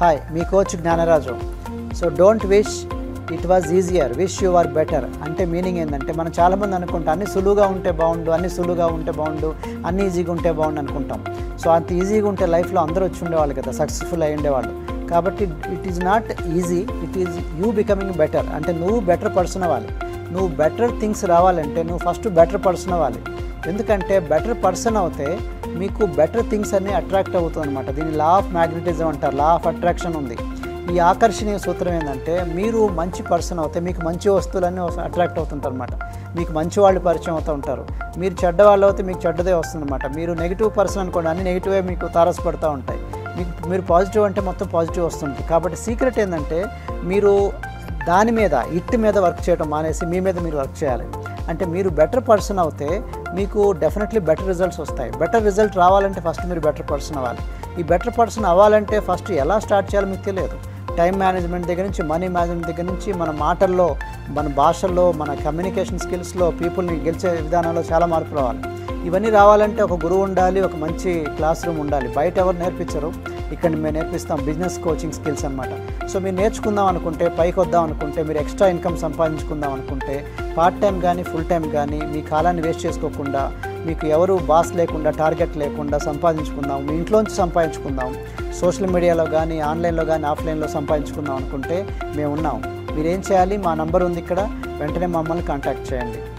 hi మీ coach Gnanaraju so don't wish it was easier wish you are better అంటే meaning ఏంటంటే మనం చాలామంది అనుకుంటాం అన్ని సులువుగా ఉంటే బాగుండు అన్ని సులువుగా ఉంటే బాగుండు అన్ని ఈజీగా ఉంటే బాగుండు అనుకుంటాం సో అంత ఈజీగా ఉంటే లైఫ్లో అందరూ వచ్చి ఉండేవాళ్ళు కదా సక్సెస్ఫుల్ అయి ఉండేవాళ్ళు కాబట్టి it is not easy it is you becoming better అంటే నువ్వు బెటర్ పర్సన్ అవ్వాలి నువ్వు బెటర్ థింగ్స్ రావాలంటే నువ్వు ఫస్ట్ బెటర్ పర్సన్ అవ్వాలి ఎందుకంటే బెటర్ పర్సన్ అవుతే మీకు బెటర్ థింగ్స్ అన్నీ అట్రాక్ట్ అవుతుంది అనమాట దీన్ని లా ఆఫ్ మ్యాగ్నెటిజం అంటారు లా ఆఫ్ అట్రాక్షన్ ఉంది ఈ ఆకర్షణీయ సూత్రం ఏంటంటే మీరు మంచి పర్సన్ అవుతే మీకు మంచి వస్తువులన్నీ అట్రాక్ట్ అవుతుంటారు అనమాట మీకు మంచి వాళ్ళు పరిచయం అవుతూ ఉంటారు మీరు చెడ్డ వాళ్ళు అయితే మీకు చెడ్డదే వస్తుందన్నమాట మీరు నెగిటివ్ పర్సన్ అనుకోండి అన్ని నెగిటివే మీకు తారసపడుతూ ఉంటాయి మీకు మీరు పాజిటివ్ అంటే మొత్తం పాజిటివ్ వస్తుంది కాబట్టి సీక్రెట్ ఏంటంటే మీరు దాని మీద ఇట్ మీద వర్క్ చేయడం మానేసి మీ మీద మీరు వర్క్ చేయాలి అంటే మీరు బెటర్ పర్సన్ అవుతే మీకు డెఫినెట్లీ బెటర్ రిజల్ట్స్ వస్తాయి బెటర్ రిజల్ట్ రావాలంటే ఫస్ట్ మీరు బెటర్ పర్సన్ అవ్వాలి ఈ బెటర్ పర్సన్ అవ్వాలంటే ఫస్ట్ ఎలా స్టార్ట్ చేయాలో మీకు తెలియదు టైం మేనేజ్మెంట్ దగ్గర నుంచి మనీ మేనేజ్మెంట్ దగ్గర నుంచి మన మాటల్లో మన భాషల్లో మన కమ్యూనికేషన్ స్కిల్స్లో పీపుల్ని గెలిచే విధానంలో చాలా మార్పు రావాలి ఇవన్నీ రావాలంటే ఒక గురువు ఉండాలి ఒక మంచి క్లాస్ రూమ్ ఉండాలి బయట ఎవరు నేర్పించరు ఇక్కడ మేము నేర్పిస్తాం బిజినెస్ కోచింగ్ స్కిల్స్ అనమాట సో మీరు నేర్చుకుందాం అనుకుంటే పైకి వద్దాం అనుకుంటే మీరు ఎక్స్ట్రా ఇన్కమ్ సంపాదించుకుందాం అనుకుంటే పార్ట్ టైం కానీ ఫుల్ టైం కానీ మీ కాలాన్ని వేస్ట్ చేసుకోకుండా మీకు ఎవరు బాస్ లేకుండా టార్గెట్ లేకుండా సంపాదించుకుందాం మీ ఇంట్లోంచి సంపాదించుకుందాం సోషల్ మీడియాలో కానీ ఆన్లైన్లో కానీ ఆఫ్లైన్లో సంపాదించుకుందాం అనుకుంటే మేము ఉన్నాం మీరేం చేయాలి మా నంబర్ ఉంది ఇక్కడ వెంటనే మమ్మల్ని కాంటాక్ట్ చేయండి